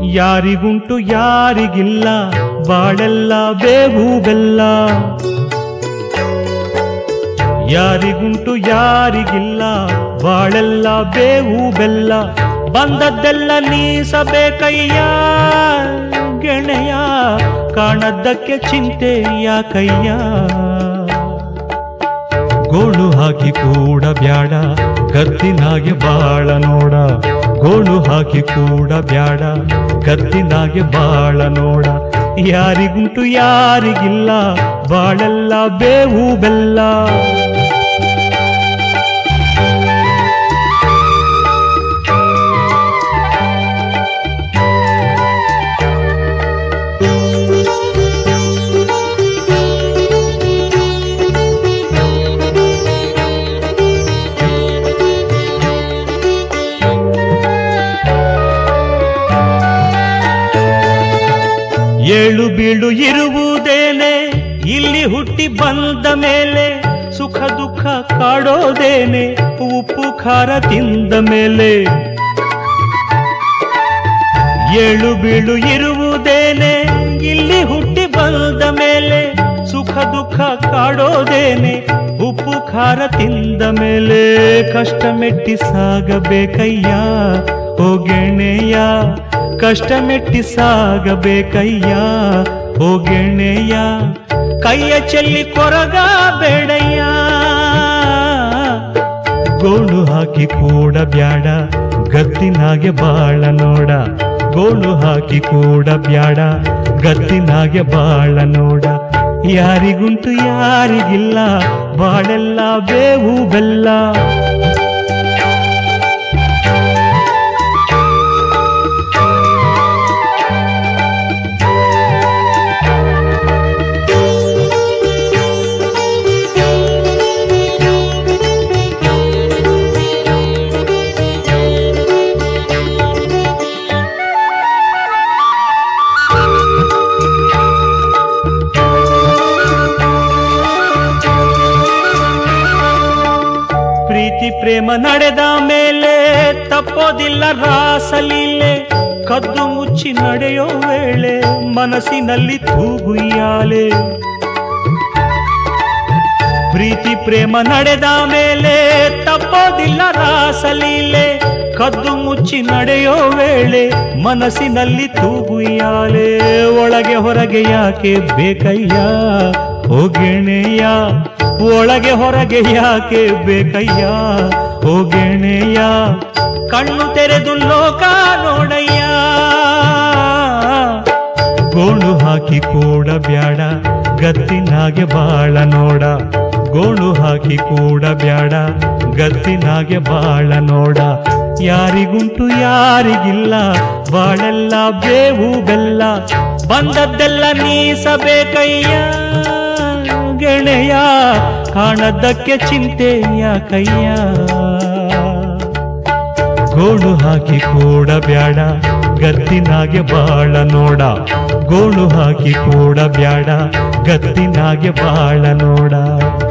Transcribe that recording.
ಯಾರಿಗುಂಟು ಯಾರಿಗಿಲ್ಲ ಬಾಳೆಲ್ಲ ಬೇವು ಬೆಲ್ಲ ಯಾರಿಗುಂಟು ಯಾರಿಗಿಲ್ಲ ಬಾಳೆಲ್ಲ ಬೇವು ಬೆಲ್ಲ ಬಂದದ್ದೆಲ್ಲ ನೀಸಬೇಕಯ್ಯ ಗೆಳೆಯ ಕಾಣದ್ದಕ್ಕೆ ಚಿಂತೆ ಯಾಕಯ್ಯ ಗೋಳು ಹಾಕಿ ಕೂಡ ಬ್ಯಾಡ ಗತ್ತಿನಾಗೆ ಬಾಳ ನೋಡ ಗೋಳು ಹಾಕಿ ಕೂಡ ಬ್ಯಾಡ ಗತ್ತಿನಾಗೆ ಬಾಳ ನೋಡ ಯಾರಿಗುಂಟು ಯಾರಿಗಿಲ್ಲ ಬಾಳೆಲ್ಲ ಬೇವು ಬೆಲ್ಲ ಏಳು ಬೀಳು ಇರುವುದೇನೆ ಇಲ್ಲಿ ಹುಟ್ಟಿ ಬಂದ ಮೇಲೆ ಸುಖ ದುಃಖ ಕಾಡೋದೇನೆ ಉಪ್ಪು ಖಾರ ತಿಂದ ಮೇಲೆ ಏಳು ಬೀಳು ಇರುವುದೇನೆ ಇಲ್ಲಿ ಹುಟ್ಟಿ ಬಂದ ಮೇಲೆ ಸುಖ ದುಃಖ ಕಾಡೋದೇನೆ ಉಪ್ಪು ಖಾರ ತಿಂದ ಮೇಲೆ ಕಷ್ಟ ಮೆಟ್ಟಿ ಸಾಗಬೇಕಯ್ಯ ಓ ಗೆಣೆಯ ಕಷ್ಟ ಮೆಟ್ಟಿ ಸಾಗಬೇಕಯ್ಯ ಓ ಗೆಣೆಯ ಕೈಯ ಚೆಲ್ಲಿ ಕೊರಗ ಬೇಡಯ್ಯ ಗೋಳು ಹಾಕಿ ಕೂಡ ಬ್ಯಾಡ ಗತ್ತಿನಾಗೆ ಬಾಳ ನೋಡ ಗೋಳು ಹಾಕಿ ಕೂಡ ಬ್ಯಾಡ ಗತ್ತಿನಾಗೆ ಬಾಳ ನೋಡ ಯಾರಿಗುಂಟು ಯಾರಿಗಿಲ್ಲ ಬಾಳೆಲ್ಲ ಬೇವು ಬೆಲ್ಲ ಪ್ರೀತಿ ಪ್ರೇಮ ನಡೆದ ಮೇಲೆ ತಪ್ಪೋದಿಲ್ಲ ರಾಸಲೀಲೆ ಕದ್ದು ಮುಚ್ಚಿ ನಡೆಯೋ ವೇಳೆ ಮನಸ್ಸಿನಲ್ಲಿ ತೂಗುಯ್ಯಾಲೆ ಪ್ರೀತಿ ಪ್ರೇಮ ನಡೆದ ಮೇಲೆ ತಪ್ಪೋದಿಲ್ಲ ರಾಸಲೀಲೆ ಕದ್ದು ಮುಚ್ಚಿ ನಡೆಯೋ ವೇಳೆ ಮನಸ್ಸಿನಲ್ಲಿ ತೂಗುಯ್ಯಾಲೆ ಒಳಗೆ ಹೊರಗೆ ಯಾಕೆ ಬೇಕಯ್ಯ ಓ ಗೆಣೆಯ ಒಳಗೆ ಹೊರಗೆ ಯಾಕೆ ಬೇಕಯ್ಯ ಓ ಗೆಣೆಯ ಕಣ್ಣು ತೆರೆದು ಲೋಕ ನೋಡಯ್ಯ ಗೋಳು ಹಾಕಿ ಕೂಡ ಬ್ಯಾಡ ಗತ್ತಿನಾಗೆ ಬಾಳ ನೋಡ ಗೋಳು ಹಾಕಿ ಕೂಡ ಬ್ಯಾಡ ಗತ್ತಿನಾಗೆ ಬಾಳ ನೋಡ ಯಾರಿಗುಂಟು ಯಾರಿಗಿಲ್ಲ ಬಾಳೆಲ್ಲ ಬೇವು ಬೆಲ್ಲ ಬಂದದ್ದೆಲ್ಲ ನೀಸಬೇಕಯ್ಯ ಗೆಳೆಯ ಕಾಣದ್ದಕ್ಕೆ ಚಿಂತೆ ಯಾಕಯ್ಯ ಗೋಳು ಹಾಕಿ ಕೂಡ ಬ್ಯಾಡ ಗತ್ತಿನಾಗೆ ಬಾಳ ನೋಡ ಗೋಳು ಹಾಕಿ ಕೂಡ ಬ್ಯಾಡ ಗತ್ತಿನಾಗೆ ಬಾಳ ನೋಡ